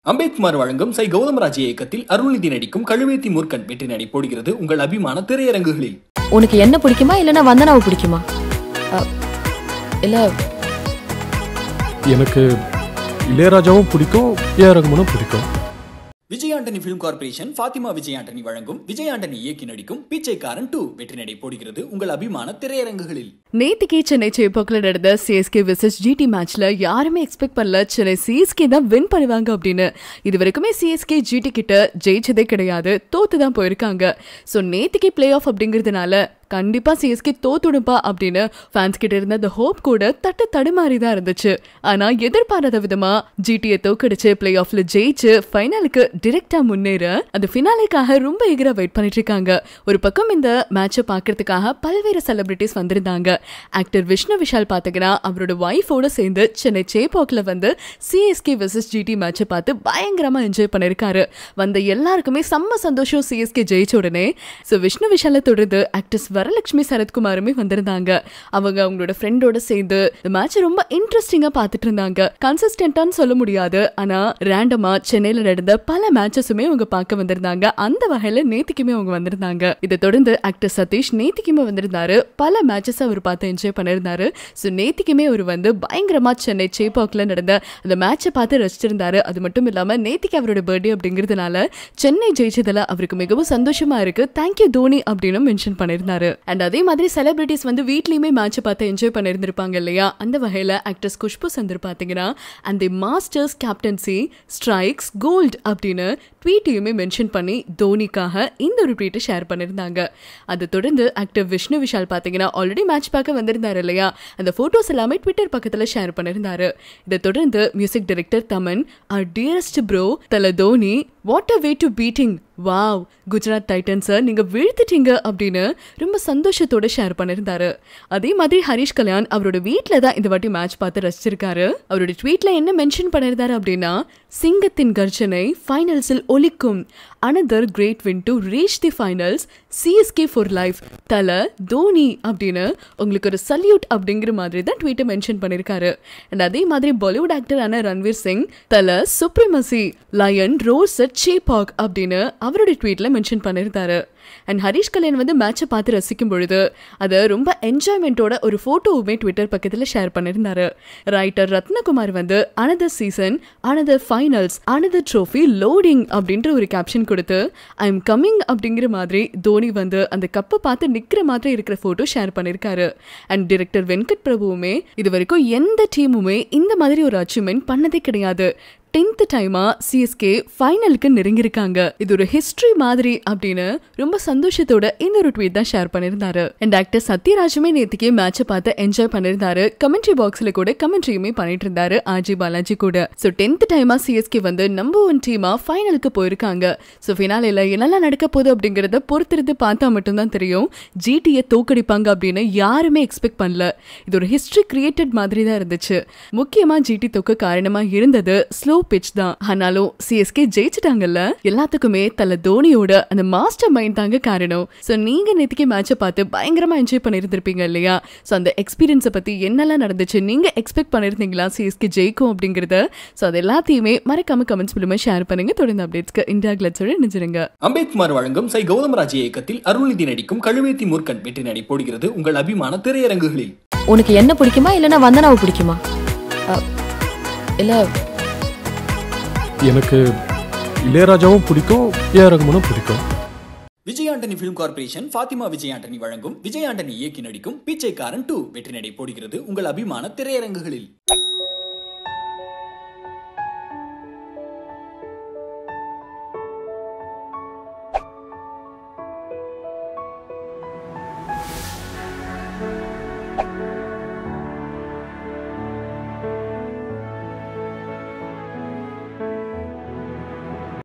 அம்பேத்குமார் வழங்கும் சை கௌதமராஜ் இயக்கத்தில் அருள்நிதி நடிக்கும் கழுவேத்தி மூர்க்கன் வெற்றி நடை போடுகிறது உங்கள் அபிமான திரையரங்குகளில் உனக்கு என்ன பிடிக்குமா இல்லைன்னா வந்தனாவை பிடிக்குமா அ, இல்ல எனக்கு இளையராஜாவும் பிடிக்கும் ஏ ஆர் ரகுமானும் பிடிக்கும் விஜய் ஆண்டனி பிலிம் கார்பரேஷன் ஃபாத்திமா விஜய் ஆண்டனி வழங்கும் விஜய் ஆண்டனி இயக்கி நடிக்கும் பிச்சைக்காரன் டூ வெற்றி நடை போடுகிறது உங்கள் அபிமான திரையரங்குகளில் நேத்திக்கே சென்னை சேப்பாக்கில் நடந்த சிஎஸ்கே விசஸ் ஜிடி மேட்ச்ல யாருமே எக்ஸ்பெக்ட் பண்ணல சென்னை சிஎஸ்கே தான் வின் பண்ணுவாங்க அப்படின்னு இது வரைக்குமே சிஎஸ்கே ஜிடி கிட்ட ஜெயிச்சதே கிடையாது தோத்து தான் போயிருக்காங்க ஸோ நேத்திக்கு பிளே ஆஃப் அப்படிங்கிறதுனால கண்டிப்பா சிஎஸ்கே தோத்துடுப்பா அப்படின்னு ஃபேன்ஸ் கிட்ட இருந்த அந்த ஹோப் கூட தட்டு தடுமாறி தான் இருந்துச்சு ஆனா எதிர்பாராத விதமா ஜிடியை தோக்கடிச்சு பிளே ஆஃப்ல ஜெயிச்சு ஃபைனலுக்கு டிரெக்டா முன்னேற அந்த ஃபினாலேக்காக ரொம்ப எகிரா வெயிட் பண்ணிட்டு இருக்காங்க ஒரு பக்கம் இந்த மேட்சை பார்க்கறதுக்காக பல்வேறு செலிபிரிட்டிஸ் வந்திருந்தாங்க ஆக்டர் விஷ்ணு விஷால் பார்த்தீங்கன்னா அவரோட ஒய்ஃபோட சேர்ந்து சென்னை சேப்பாக்ல வந்து சிஎஸ்கே வெர்சஸ் ஜிடி மேட்சை பார்த்து பயங்கரமா என்ஜாய் பண்ணிருக்காரு வந்த எல்லாருக்குமே செம்ம சந்தோஷம் சிஎஸ்கே ஜெயிச்ச உடனே ஸோ விஷ்ணு விஷாலை தொடர்ந்து ஆக்டர்ஸ் வரலட்சுமி சரத்குமாருமே வந்திருந்தாங்க அவங்க அவங்களோட ஃப்ரெண்டோட சேர்ந்து இந்த மேட்ச் ரொம்ப இன்ட்ரெஸ்டிங்கா பார்த்துட்டு இருந்தாங்க கன்சிஸ்டன்டான்னு சொல்ல முடியாது ஆனா ரேண்டமா சென்னையில நடந்த பல மேட்சஸுமே அவங்க பார்க்க வந்திருந்தாங்க அந்த வகையில நேத்திக்குமே அவங்க வந்திருந்தாங்க இதை தொடர்ந்து ஆக்டர் சதீஷ் நேத்திக்குமே வந்திருந்தாரு பல மேட்சஸ் அவர் பார்த்து என்ஜாய் பண்ணிருந்தாரு ஸோ நேத்திக்குமே அவர் வந்து பயங்கரமா சென்னை சேப்பாக்ல நடந்த அந்த மேட்சை பார்த்து ரசிச்சிருந்தாரு அது மட்டும் இல்லாம நேத்திக்கு அவரோட பர்த்டே அப்படிங்கிறதுனால சென்னை ஜெயிச்சதுல அவருக்கு மிகவும் சந்தோஷமா இருக்கு தேங்க்யூ தோனி அப்படின்னு மென்ஷன் பண்ணியிருந்தாரு அண்ட் அதே மாதிரி செலிபிரிட்டிஸ் வந்து வீட்லயுமே மேட்சை பார்த்து என்ஜாய் பண்ணியிருந்திருப்பாங்க இல்லையா அந்த வகையில ஆக்ட்ரஸ் குஷ்பு சந்தர் பாத்தீங்கன்னா அந்த மாஸ்டர்ஸ் கேப்டன்சி ஸ்ட்ரைக்ஸ் கோல்ட் அப்படின்னு ட்வீட்டையுமே மென்ஷன் பண்ணி தோனிக்காக இந்த ஒரு ட்வீட்டை ஷேர் பண்ணியிருந்தாங்க அதை தொடர்ந்து ஆக்டர் விஷ்ணு விஷால் பார்த்தீங்கன்னா ஆல்ரெடி மேட்ச் பார்க்க வந்திருந்தாரு இல்லையா அந்த ஃபோட்டோஸ் எல்லாமே ட்விட்டர் பக்கத்தில் ஷேர் பண்ணியிருந்தாரு இதை தொடர்ந்து music director Thaman our dearest bro Thala Dhoni what a way to beating wow Gujarat டைட்டன்ஸை நீங்க வீழ்த்திட்டீங்க அப்படின்னு ரொம்ப சந்தோஷத்தோட ஷேர் பண்ணியிருந்தாரு அதே மாதிரி ஹரிஷ் கல்யாண் அவரோட வீட்டில் தான் இந்த வாட்டி மேட்ச் பார்த்து ரசிச்சிருக்காரு அவரோட ட்வீட்ல என்ன மென்ஷன் பண்ணியிருந்தாரு அப்படின்னா சிங்கத்தின் கர்ஜனை ஃபைனல்ஸில் ஒலிக்கும் another great win to reach the finals CSK for life Thala Dhoni அப்படின்னு உங்களுக்கு ஒரு சல்யூட் அப்படிங்கிற மாதிரி தான் ட்வீட்டை மென்ஷன் பண்ணியிருக்காரு அண்ட் அதே மாதிரி பாலிவுட் ஆக்டரான ரன்வீர் சிங் தல சுப்ரிமசி லயன் ரோஸ் சேபாக் அப்படின்னு அவரோட ட்வீட்ல மென்ஷன் பண்ணியிருந்தாரு அண்ட் ஹரிஷ் கல்யாண் வந்து மேட்சை பார்த்து ரசிக்கும் பொழுது அதை ரொம்ப என்ஜாய்மெண்ட்டோட ஒரு ஃபோட்டோவுமே ட்விட்டர் பக்கத்தில் ஷேர் பண்ணியிருந்தாரு ரைட்டர் ரத்னகுமார் வந்து another season another finals another trophy loading அப்படின்ற ஒரு கேப்ஷன் கொடுத்து ஐ எம் கம்மிங் அப்படிங்கிற மாதிரி தோனி வந்து அந்த கப்பை பார்த்து நிற்கிற மாதிரி இருக்கிற ஃபோட்டோ ஷேர் பண்ணியிருக்காரு அண்ட் டிரெக்டர் வெங்கட் பிரபுவுமே இது வரைக்கும் எந்த டீமுமே இந்த மாதிரி ஒரு அச்சீவ்மெண்ட் பண்ணதே கிடையாது டென்த் டைமா சிஎஸ்கே ஃபைனலுக்கு நெருங்கியிருக்காங்க இது ஒரு ஹிஸ்டரி மாதிரி அப்படின்னு ரொம்ப சந்தோஷத்தோட இந்த ஒரு ட்வீட் தான் ஷேர் பண்ணியிருந்தாரு அண்ட் ஆக்டர் சத்யராஜுமே நேத்திக்கு மேட்சை பார்த்து என்ஜாய் பண்ணியிருந்தாரு கமெண்ட்ரி பாக்ஸ்ல கூட கமெண்ட்ரியுமே பண்ணிட்டு இருந்தாரு ஆர்ஜி பாலாஜி கூட ஸோ டென்த் டைமா சிஎஸ்கே வந்து நம்பர் ஒன் டீமா ஃபைனலுக்கு போயிருக்காங்க ஸோ ஃபினாலில் என்னெல்லாம் நடக்க போகுது அப்படிங்கறத பொறுத்திருந்து பார்த்தா மட்டும்தான் தெரியும் ஜிடியை தோக்கடிப்பாங்க அப்படின்னு யாருமே எக்ஸ்பெக்ட் பண்ணல இது ஒரு ஹிஸ்டரி கிரியேட்டட் மாதிரி தான் இருந்துச்சு முக்கியமா ஜிடி தோக்க காரணமா இருந்தது ஸ்லோ பிச் தான் ஆனாலும் சிஎஸ்கே ஜெயிச்சிட்டாங்கல்ல எல்லாத்துக்குமே தல தோனியோட அந்த மாஸ்டர் மைண்ட் தாங்க காரணம் ஸோ நீங்க நேத்திக்கு மேட்சை பார்த்து பயங்கரமா என்ஜாய் பண்ணியிருந்திருப்பீங்க இல்லையா ஸோ அந்த எக்ஸ்பீரியன்ஸை பத்தி என்னெல்லாம் நடந்துச்சு நீங்க எக்ஸ்பெக்ட் பண்ணியிருந்தீங்களா சிஎஸ்கே ஜெயிக்கும் அப்படிங்கறத ஸோ அது எல்லாத்தையுமே மறக்காம கமெண்ட்ஸ் மூலமா ஷேர் பண்ணுங்க தொடர்ந்து அப்டேட்ஸ்க்கு இந்தியா கிளட்ஸோட நினைச்சிருங்க அம்பேத்குமார் வழங்கும் சை கௌதமராஜ் இயக்கத்தில் அருள்நிதி நடிக்கும் கழுவேத்தி மூர்க்கன் வெற்றி நடை போடுகிறது உங்கள் அபிமான திரையரங்குகளில் உனக்கு என்ன பிடிக்குமா இல்லைன்னா வந்தனாவை பிடிக்குமா அ, இல்ல எனக்கு இளையராஜாவும் பிடிக்கும் ஏ ஆர் ரகுமானும் பிடிக்கும் விஜய் ஆண்டனி பிலிம் கார்பரேஷன் ஃபாத்திமா விஜய் ஆண்டனி வழங்கும் விஜய் ஆண்டனி இயக்கி நடிக்கும் பிச்சைக்காரன் டூ வெற்றி நடை போடுகிறது உங்கள் அபிமான திரையரங்குகளில்